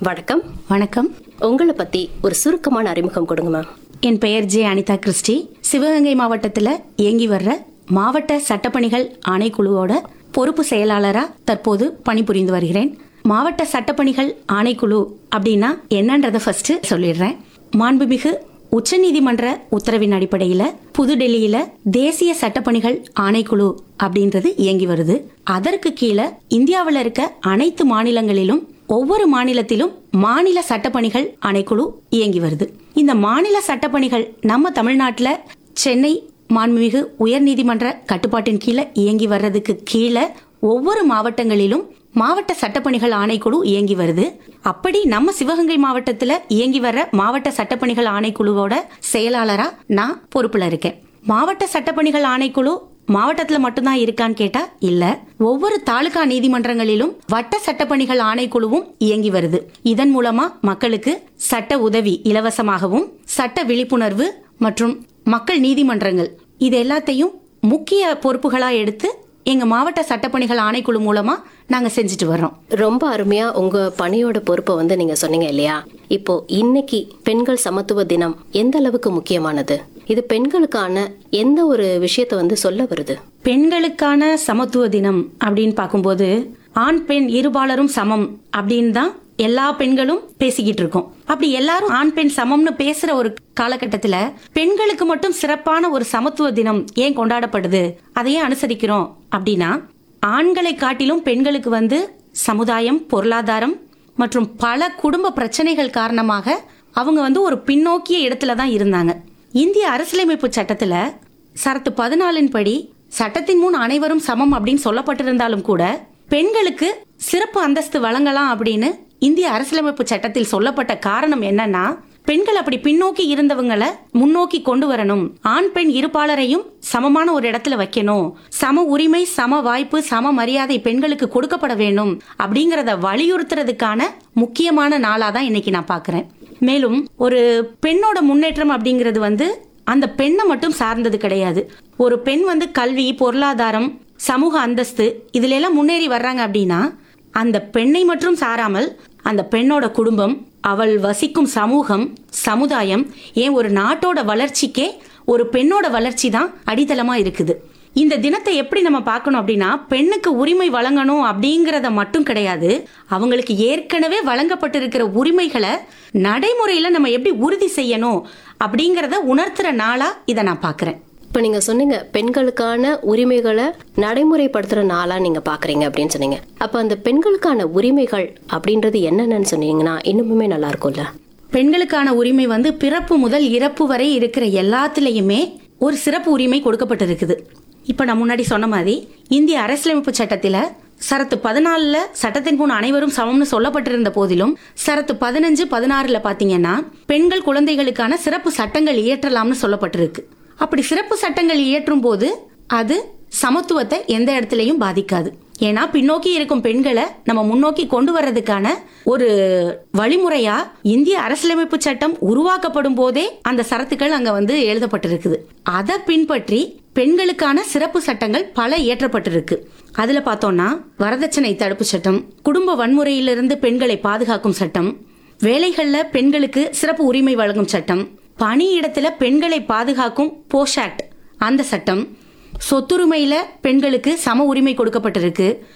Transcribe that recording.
வணக்கம் வணக்கம் உங்களை பத்தி ஒரு சுருக்கமான அறிமுகம் கொடுங்க மேம் என் பெயர் ஜே அனிதா கிறிஸ்டி சிவகங்கை மாவட்டத்தில் இயங்கி வர்ற மாவட்ட சட்டப்பணிகள் ஆணைக்குழுவோட பொறுப்பு செயலாளரா தற்போது பணிபுரிந்து வருகிறேன் மாவட்ட சட்டப்பணிகள் ஆணைக்குழு அப்படின்னா என்னன்றதை ஃபர்ஸ்ட் சொல்லிடுறேன் மாண்புமிகு உச்சநீதிமன்ற உத்தரவின் அடிப்படையில புதுடெல்லியில தேசிய சட்டப்பணிகள் ஆணைக்குழு அப்படின்றது இயங்கி வருது அதற்கு கீழே இந்தியாவில் இருக்க அனைத்து மாநிலங்களிலும் ஒவ்வொரு மாநிலத்திலும் மாநில சட்டப்பணிகள் ஆணைக்குழு இயங்கி வருது இந்த மாநில சட்டப்பணிகள் நம்ம தமிழ்நாட்டில் சென்னை மாண்புமிகு உயர்நீதிமன்ற கட்டுப்பாட்டின் கீழே இயங்கி வர்றதுக்கு கீழே ஒவ்வொரு மாவட்டங்களிலும் மாவட்ட சட்டப்பணிகள் ஆணைக்குழு இயங்கி வருது அப்படி நம்ம சிவகங்கை மாவட்டத்துல இயங்கி வர்ற மாவட்ட சட்டப்பணிகள் ஆணைக்குழுவோட செயலாளரா நான் பொறுப்புல இருக்கேன் மாவட்ட சட்டப்பணிகள் ஆணைக்குழு மாவட்டத்துல மட்டும்தான் இருக்கான்னு கேட்டா இல்ல ஒவ்வொரு தாலுகா நீதிமன்றங்களிலும் வட்ட சட்டப்பணிகள் ஆணைக்குழுவும் இயங்கி வருது இதன் மூலமா மக்களுக்கு சட்ட உதவி இலவசமாகவும் சட்ட விழிப்புணர்வு மற்றும் மக்கள் நீதிமன்றங்கள் இது எல்லாத்தையும் முக்கிய பொறுப்புகளா எடுத்து எங்க மாவட்ட சட்டப்பணிகள் ஆணைக்குழு மூலமா நாங்க செஞ்சுட்டு வர்றோம் ரொம்ப அருமையா உங்க பணியோட பொறுப்பை வந்து நீங்க சொன்னீங்க இல்லையா இப்போ இன்னைக்கு பெண்கள் சமத்துவ தினம் எந்த அளவுக்கு முக்கியமானது இது பெண்களுக்கான எந்த ஒரு விஷயத்த வந்து சொல்ல வருது பெண்களுக்கான சமத்துவ தினம் அப்படின்னு பார்க்கும்போது ஆண் பெண் இருபாலரும் சமம் அப்படின்னு தான் எல்லா பெண்களும் பேசிக்கிட்டு இருக்கோம் அப்படி எல்லாரும் ஆண் பெண் சமம்னு பேசுற ஒரு காலகட்டத்துல பெண்களுக்கு மட்டும் சிறப்பான ஒரு சமத்துவ தினம் ஏன் கொண்டாடப்படுது அதையே அனுசரிக்கிறோம் அப்படின்னா ஆண்களை காட்டிலும் பெண்களுக்கு வந்து சமுதாயம் பொருளாதாரம் மற்றும் பல குடும்ப பிரச்சனைகள் காரணமாக அவங்க வந்து ஒரு பின்னோக்கிய இடத்துல தான் இருந்தாங்க இந்திய அரசியலமைப்பு சட்டத்துல சரத்து பதினாலின் படி சட்டத்தின் முன் அனைவரும் சமம் அப்படின்னு சொல்லப்பட்டிருந்தாலும் கூட பெண்களுக்கு சிறப்பு அந்தஸ்து வழங்கலாம் அப்படின்னு இந்திய அரசியலமைப்பு சட்டத்தில் சொல்லப்பட்ட காரணம் என்னன்னா பெண்கள் அப்படி பின்னோக்கி இருந்தவங்களை முன்னோக்கி கொண்டு வரணும் ஆண் பெண் இருப்பாளரையும் சமமான ஒரு இடத்துல வைக்கணும் சம உரிமை சம வாய்ப்பு சம மரியாதை பெண்களுக்கு கொடுக்கப்பட வேண்டும் அப்படிங்கறத வலியுறுத்துறதுக்கான முக்கியமான நாளா தான் இன்னைக்கு நான் பாக்குறேன் மேலும் ஒரு பெண்ணோட முன்னேற்றம் அப்படிங்கிறது வந்து அந்த பெண்ணை மட்டும் சார்ந்தது கிடையாது ஒரு பெண் வந்து கல்வி பொருளாதாரம் சமூக அந்தஸ்து இதுல எல்லாம் முன்னேறி வர்றாங்க அப்படின்னா அந்த பெண்ணை மட்டும் சாராமல் அந்த பெண்ணோட குடும்பம் அவள் வசிக்கும் சமூகம் சமுதாயம் ஏன் ஒரு நாட்டோட வளர்ச்சிக்கே ஒரு பெண்ணோட வளர்ச்சி தான் அடித்தளமா இருக்குது இந்த தினத்தை எப்படி நம்ம பார்க்கணும் அப்படின்னா பெண்ணுக்கு உரிமை வழங்கணும் அப்படிங்கறத மட்டும் கிடையாது அவங்களுக்கு ஏற்கனவே வழங்கப்பட்டிருக்கிற உரிமைகளை நடைமுறையில நம்ம எப்படி உறுதி செய்யணும் அப்படிங்கறத உணர்த்துற நாளா இதை நான் பார்க்கறேன் இப்போ நீங்க சொன்னீங்க பெண்களுக்கான உரிமைகளை நடைமுறைப்படுத்துற நாளா நீங்க பாக்குறீங்க அப்படின்னு சொன்னீங்க அப்ப அந்த பெண்களுக்கான உரிமைகள் அப்படின்றது என்னென்னு சொன்னீங்கன்னா இன்னுமுமே நல்லா இருக்கும்ல பெண்களுக்கான உரிமை வந்து பிறப்பு முதல் இறப்பு வரை இருக்கிற எல்லாத்துலயுமே ஒரு சிறப்பு உரிமை கொடுக்கப்பட்டிருக்குது இப்ப நான் முன்னாடி சொன்ன மாதிரி இந்திய அரசியலமைப்பு சட்டத்தில சரத்து பதினாலுல சட்டத்தின் முன் அனைவரும் சமம்னு சொல்லப்பட்டிருந்த போதிலும் சரத்து பதினஞ்சு பதினாறுல பாத்தீங்கன்னா பெண்கள் குழந்தைகளுக்கான சிறப்பு சட்டங்கள் இயற்றலாம்னு சொல்லப்பட்டிருக்கு அப்படி சிறப்பு சட்டங்கள் இயற்றும் போது அது சமத்துவத்தை எந்த இடத்துலயும் பாதிக்காது ஏன்னா பின்னோக்கி இருக்கும் பெண்களை நம்ம முன்னோக்கி கொண்டு வர்றதுக்கான ஒரு வழிமுறையா இந்திய அரசியலமைப்பு சட்டம் உருவாக்கப்படும் போதே அந்த சரத்துக்கள் அங்க வந்து எழுதப்பட்டிருக்குது அதை பின்பற்றி பெண்களுக்கான சிறப்பு சட்டங்கள் பல இயற்றப்பட்டிருக்கு அதுல பார்த்தோம்னா வரதட்சணை தடுப்பு சட்டம் குடும்ப வன்முறையிலிருந்து பெண்களை பாதுகாக்கும் சட்டம் வேலைகள்ல பெண்களுக்கு சிறப்பு உரிமை வழங்கும் சட்டம் பணியிடத்துல பெண்களை பாதுகாக்கும் போஷ் ஆக்ட் அந்த சட்டம் சொத்துரிமையில பெண்களுக்கு சம உரிமை கொடுக்கப்பட்டிருக்கு